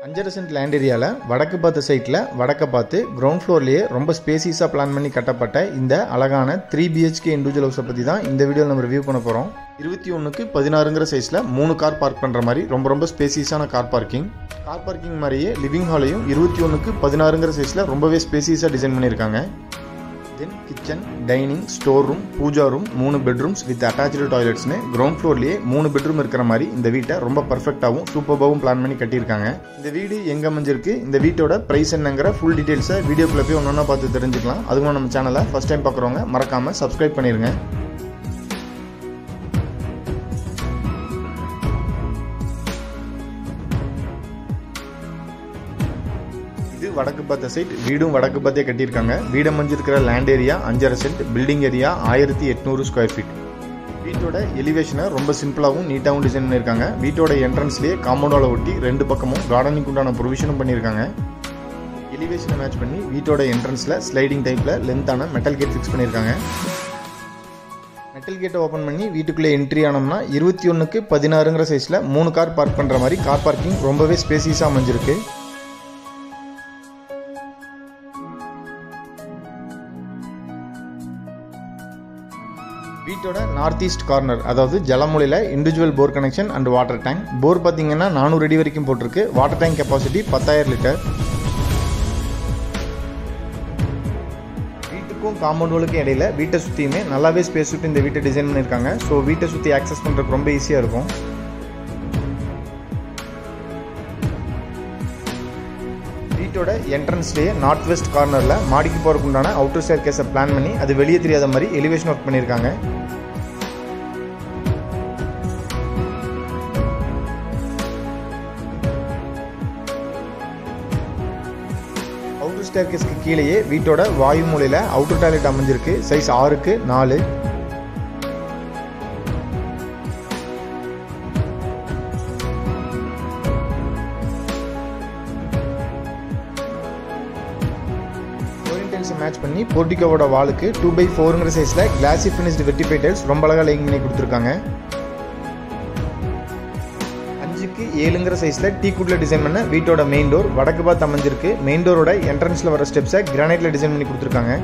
அஞ்சரை cent land ஏரியாவில் வடக்கு பார்த்த சைட்டில் வடக்க பார்த்து கிரவுண்ட் ஃப்ளோர்லேயே ரொம்ப ஸ்பேசியஸாக பிளான் பண்ணி கட்டப்பட்ட இந்த அழகான த்ரீ பிஹெச்கே இண்டிவிஜுவல் ஹவுஸை பற்றி தான் இந்த வீடியோவில் நம்ம ரிவ்யூ பண்ண போகிறோம் இருபத்தி ஒன்றுக்கு பதினாறுங்கிற சைஸில் மூணு கார் பார்க் பண்ணுற மாதிரி ரொம்ப ரொம்ப ஸ்பேசியஸான கார் பார்க்கிங் கார் பார்க்கிங் மாதிரியே லிவிங் ஹாலையும் இருபத்தி ஒன்றுக்கு பதினாறுங்கிற சைஸில் ரொம்பவே ஸ்பேசியஸாக டிசைன் பண்ணியிருக்காங்க then kitchen dining store room puja room மூணு பெட்ரூம்ஸ் வித் அட்டாச்சு டாய்லெட்ஸ்னு கிரவுண்ட் ஃப்ளோர்லேயே மூணு பெட்ரூம் இருக்கிற மாதிரி இந்த வீட்டை ரொம்ப பர்ஃபெக்டாகவும் சூப்பராகவும் பிளான் பண்ணி கட்டியிருக்காங்க இந்த வீடு எங்கே அமைஞ்சிருக்கு இந்த வீட்டோட ப்ரைஸ் என்னங்கிற ஃபுல் டீட்டெயில்ஸை வீடியோக்குள்ளே போய் ஒன்றா பார்த்து தெரிஞ்சுக்கலாம் அதுவும் நம்ம சேனலை ஃபஸ்ட் டைம் பார்க்குறவங்க மறக்காமல் சப்ஸ்கிரைப் பண்ணிடுங்க இது வடக்கு பார்த்த சைட் வீடும் வடக்கு பார்த்தே கட்டியிருக்காங்க வீடு அமைஞ்சிருக்கிற லேண்ட் ஏரியா அஞ்சரை சென்ட் பில்டிங் ஏரியா ஆயிரத்தி எட்நூறு ஸ்கொயர் ஃபீட் வீட்டோட எலிவேஷனை ரொம்ப சிம்பிளாகவும் நீட்டாகவும் டிசைன் பண்ணியிருக்காங்க வீட்டோட என்ட்ரன்ஸ்லேயே காம்பவுண்டோட ஒட்டி ரெண்டு பக்கமும் கார்டனிங் உண்டான ப்ரொவிஷனும் பண்ணியிருக்காங்க எலிவேஷனை மேட்ச் பண்ணி வீட்டோட என்ட்ரன்ஸில் ஸ்லைடிங் டைப்பில் லென்த்தான மெட்டல் கேட் ஃபிக்ஸ் பண்ணியிருக்காங்க மெட்டல் கேட்டை ஓப்பன் பண்ணி வீட்டுக்குள்ளே என்ட்ரி ஆனோம்னா இருபத்தி ஒன்றுக்கு பதினாறுங்கிற சைஸில் மூணு கார் பார்க் பண்ணுற மாதிரி கார் பார்க்கிங் ரொம்பவே ஸ்பேசியஸாக அமைஞ்சிருக்கு வீட்டோட நார்த் ஈஸ்ட் கார்னர் அதாவது ஜலமொழியில் individual bore connection and water tank bore பார்த்தீங்கன்னா நானூறு அடி வரைக்கும் போட்டிருக்கு வாட்டர் டேங்க் கெப்பாசிட்டி பத்தாயிரம் லிட்டர் வீட்டுக்கும் காம்பவுண்ட் வாலுக்கும் இடையில வீட்டை சுற்றியுமே நல்லாவே ஸ்பேஸ் விட்டு இந்த வீட்டை டிசைன் பண்ணியிருக்காங்க ஸோ வீட்டை சுற்றி ஆக்சஸ் பண்ணுறதுக்கு ரொம்ப ஈஸியாக இருக்கும் வீட்டோட என்ட்ரன்ஸ்லேயே நார்த் வெஸ்ட் கார்னரில் மாடிக்கு போகிறதுக்கு உண்டான அவுட்டர் ஸ்டேர் கேஸை பிளான் பண்ணி அது வெளியே தெரியாத மாதிரி எலிவேஷன் ஒர்க் பண்ணியிருக்காங்க அவுட்டர் ஸ்டேர் கேஸ்க்கு கீழேயே வீட்டோட வாயு மூலையில் அவுட்டர் டாய்லெட் அமைஞ்சிருக்கு சைஸ் ஆறுக்கு நாலு டைல்ஸை மேட்ச் பண்ணி போர்டிகோவோட வாலுக்கு டூ பை ஃபோருங்கிற சைஸில் கிளாசி ஃபினிஷ்டு வெட்டிஃபை டைல்ஸ் ரொம்ப அழகாக லைங் பண்ணி கொடுத்துருக்காங்க அஞ்சுக்கு ஏழுங்கிற சைஸில் டீ குட்டில் டிசைன் பண்ண வீட்டோட மெயின் டோர் வடக்கு பார்த்து அமைஞ்சிருக்கு மெயின் டோரோட என்ட்ரன்ஸில் வர ஸ்டெப்ஸை கிரானைட்டில் டிசைன் பண்ணி கொடுத்துருக்காங்க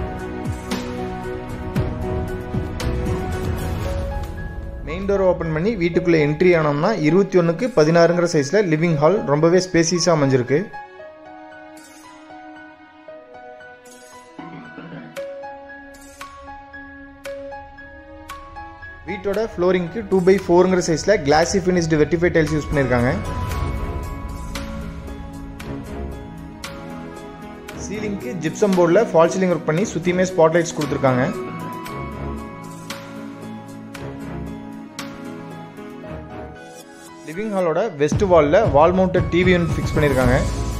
மெயின் டோர் ஓப்பன் பண்ணி வீட்டுக்குள்ளே என்ட்ரி ஆனோம்னா இருபத்தி ஒன்றுக்கு பதினாறுங்கிற சைஸில் லிவிங் ஹால் ரொம்பவே ஸ்பேசியஸாக அமைஞ்சிருக்கு வீட்டோட ஃப்ளோரிங்க்கு டூ பை ஃபோருங்கிற சைஸில் glossy finished vitrified tiles use பண்ணியிருக்காங்க சீலிங்க்கு ஜிப்சம் போர்டில் ஃபால் சீலிங் ஒர்க் பண்ணி சுற்றியுமே ஸ்பாட் லைட்ஸ் கொடுத்துருக்காங்க லிவிங் ஹாலோட வெஸ்ட் வாலில் wall mounted TV unit fix பண்ணியிருக்காங்க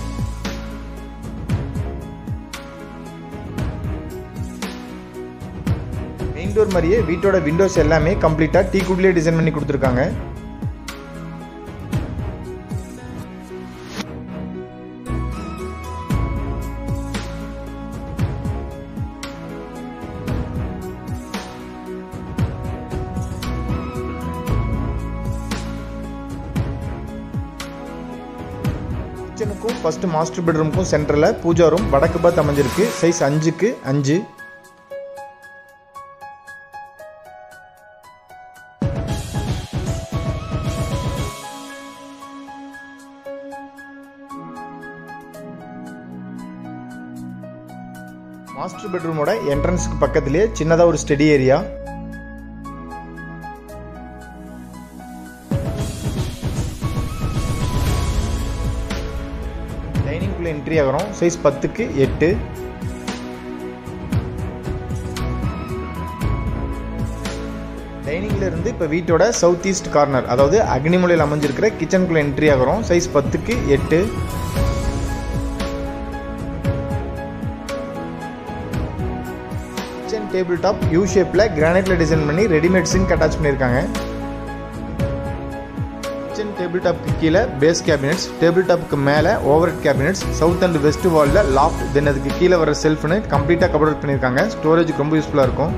மெயின் டோர் மாதிரியே வீட்டோட விண்டோஸ் எல்லாமே கம்ப்ளீட்டாக டீ குட்லேயே டிசைன் பண்ணி கொடுத்துருக்காங்க கிச்சனுக்கும் ஃபர்ஸ்ட் மாஸ்டர் பெட்ரூமுக்கும் சென்டரில் பூஜா ரூம் வடக்கு பார்த்து அமைஞ்சிருக்கு சைஸ் அஞ்சுக்கு அஞ்சு மாஸ்டர் பெட்ரூமோட என்ட்ரன்ஸுக்கு பக்கத்துலேயே சின்னதாக ஒரு ஸ்டடி ஏரியா டைனிங்குள்ளே என்ட்ரி ஆகிறோம் சைஸ் பத்துக்கு எட்டு டைனிங்ல இருந்து இப்போ வீட்டோட சவுத் ஈஸ்ட் கார்னர் அதாவது அக்னிமலையில் அமைஞ்சிருக்கிற கிச்சனுக்குள்ளே என்ட்ரி ஆகிறோம் சைஸ் பத்துக்கு எட்டு கிச்சன் டேபிள் டாப் யூ ஷேப்பில் கிரானைட்டில் டிசைன் பண்ணி ரெடிமேட் சிங்க் அட்டாச் பண்ணியிருக்காங்க கிச்சன் டேபிள் டாப்க்கு கீழே பேஸ் கேபினெட்ஸ் டேபிள் டாப்புக்கு மேலே over cabinets south and west வாலில் லாஃப்ட் தென் அதுக்கு கீழே வர செல்ஃப்னு கம்ப்ளீட்டாக கவர் பண்ணியிருக்காங்க ஸ்டோரேஜுக்கு ரொம்ப யூஸ்ஃபுல்லாக இருக்கும்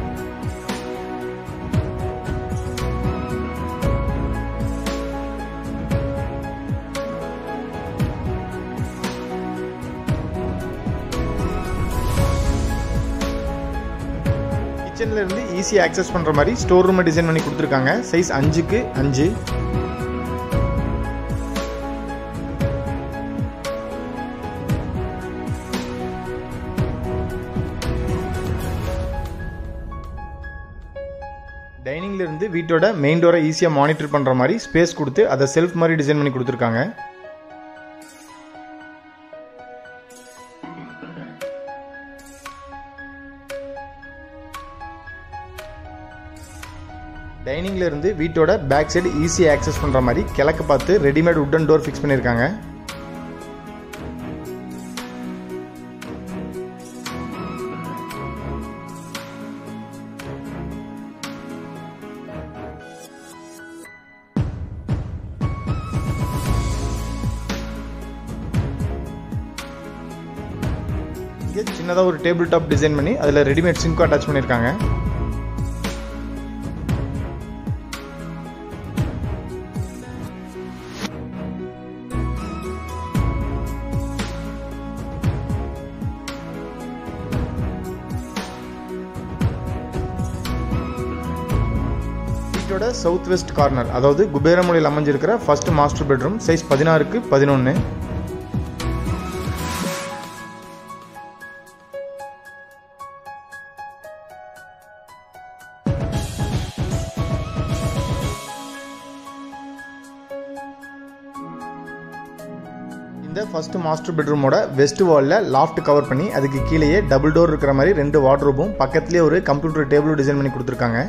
கிச்சன்ல இருந்து ஈஸியாக ஆக்சஸ் பண்ணுற மாதிரி ஸ்டோர் ரூமை டிசைன் பண்ணி கொடுத்துருக்காங்க சைஸ் அஞ்சுக்கு அஞ்சு டைனிங்ல இருந்து வீட்டோட மெயின் டோரை ஈஸியாக மானிட்டர் பண்ணுற மாதிரி ஸ்பேஸ் கொடுத்து அதை செல்ஃப் மாதிரி டிசைன் பண்ணி கொடுத்துருக்காங்க டைனிங்ல இருந்து வீட்டோட பேக் சைடு ஈஸியாக ஆக்சஸ் பண்ணுற மாதிரி கிழக்கு பார்த்து ரெடிமேட் உட்டன் டோர் ஃபிக்ஸ் பண்ணியிருக்காங்க இங்கே சின்னதாக ஒரு டேபிள் டாப் டிசைன் பண்ணி அதில் ரெடிமேட் சிங்க்கும் அட்டாச் பண்ணியிருக்காங்க வீட்டோட சவுத் வெஸ்ட் கார்னர் அதாவது குபேரமொழியில் அமைஞ்சிருக்கிற ஃபர்ஸ்ட் மாஸ்டர் பெட்ரூம் சைஸ் பதினாறுக்கு பதினொன்று இந்த ஃபர்ஸ்ட் மாஸ்டர் பெட்ரூமோட வெஸ்ட் வாலில் லாஃப்ட் கவர் பண்ணி அதுக்கு கீழேயே டபுள் டோர் இருக்கிற மாதிரி ரெண்டு வார்ட்ரோபும் பக்கத்துலேயே ஒரு கம்ப்யூட்டர் டேபிளும் டிசைன் பண்ணி கொடுத்துருக்காங்க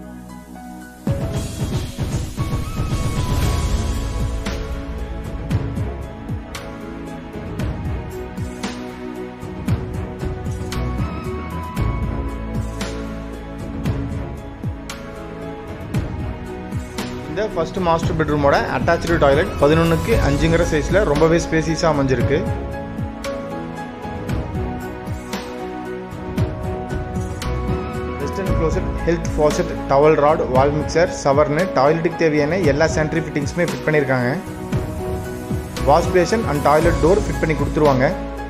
இந்த ஃபர்ஸ்ட் மாஸ்டர் பெட்ரூமோட அட்டாச்சு டாய்லெட் பதினொன்றுக்கு அஞ்சுங்கிற சைஸில் ரொம்பவே ஸ்பேசியஸாக அமைஞ்சிருக்கு western closet health faucet towel rod wall mixer சவர்னு டாய்லெட்டுக்கு தேவையான எல்லா சானிட்டரி ஃபிட்டிங்ஸுமே ஃபிட் பண்ணியிருக்காங்க wash basin and toilet door fit பண்ணி கொடுத்துருவாங்க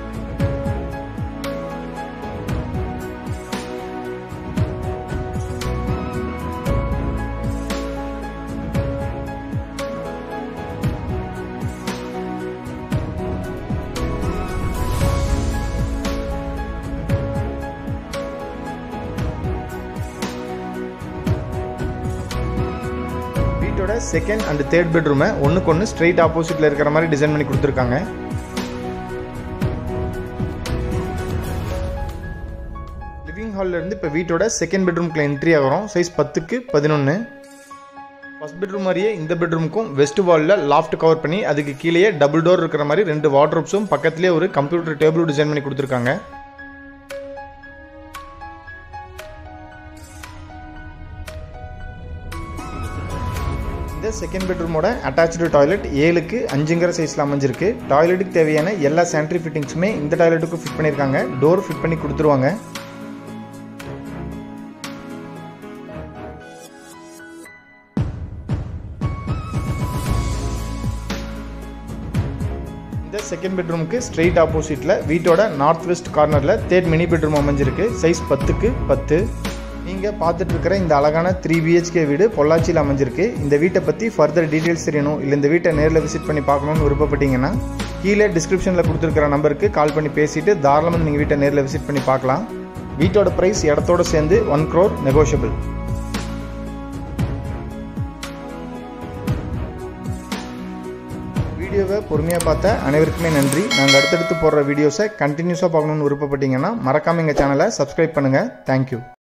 வீட்டோட செகண்ட் அண்ட் தேர்ட் பெட்ரூமை ஒன்றுக்கு ஒன்று ஸ்ட்ரெயிட் ஆப்போசிட்டில் இருக்கிற மாதிரி டிசைன் பண்ணி கொடுத்துருக்காங்க லிவிங் ஹாலில் இருந்து இப்போ வீட்டோட செகண்ட் பெட்ரூம்க்குள்ள என்ட்ரி ஆகிறோம் சைஸ் பத்துக்கு பதினொன்று ஃபர்ஸ்ட் பெட்ரூம் மாதிரியே இந்த பெட்ரூமுக்கும் வெஸ்ட் வாலில் லாஃப்ட் கவர் பண்ணி அதுக்கு கீழேயே டபுள் டோர் இருக்கிற மாதிரி ரெண்டு வார்ட்ரோப்ஸும் பக்கத்துலேயே ஒரு கம்ப்யூட்டர் டேபிளும் டிசைன் பண்ணி கொடுத்துருக்காங்க இந்த செகண்ட் பெட்ரூமோட அட்டாச்சு டாய்லெட் ஏழுக்கு அஞ்சுங்கிற சைஸில் அமைஞ்சிருக்கு டாய்லெட்டுக்கு தேவையான எல்லா சானிட்டரி ஃபிட்டிங்ஸுமே இந்த டாய்லெட்டுக்கும் ஃபிட் பண்ணியிருக்காங்க டோர் ஃபிட் பண்ணி கொடுத்துருவாங்க இந்த செகண்ட் பெட்ரூமுக்கு ஸ்ட்ரெயிட் ஆப்போசிட்டில் வீட்டோட நார்த் வெஸ்ட் கார்னரில் தேர்ட் மினி பெட்ரூம் அமைஞ்சிருக்கு சைஸ் பத்துக்கு பத்து நீங்கள் பார்த்துட்டு இருக்கிற இந்த அழகான த்ரீ பிஹெச்கே வீடு பொள்ளாச்சியில் அமைஞ்சிருக்கு இந்த வீட்டை பற்றி ஃபர்தர் டீட்டெயில்ஸ் தெரியணும் இல்லை இந்த வீட்டை நேரில் விசிட் பண்ணி பார்க்கணும்னு விருப்பப்பட்டீங்கன்னா கீழே டிஸ்கிரிப்ஷனில் கொடுத்துருக்கிற நம்பருக்கு கால் பண்ணி பேசிட்டு தாராளமாக நீங்கள் வீட்டை நேரில் விசிட் பண்ணி பார்க்கலாம் வீட்டோட ப்ரைஸ் இடத்தோட சேர்ந்து ஒன் க்ரோர் நெகோஷியபிள் வீடியோவை பொறுமையாக பார்த்த அனைவருக்குமே நன்றி நாங்கள் அடுத்தடுத்து போடுற வீடியோஸை கண்டினியூஸாக பார்க்கணுன்னு விருப்பப்பட்டீங்கன்னா மறக்காமல் எங்கள் சேனலை சப்ஸ்கிரைப் பண்ணுங்கள் தேங்க்யூ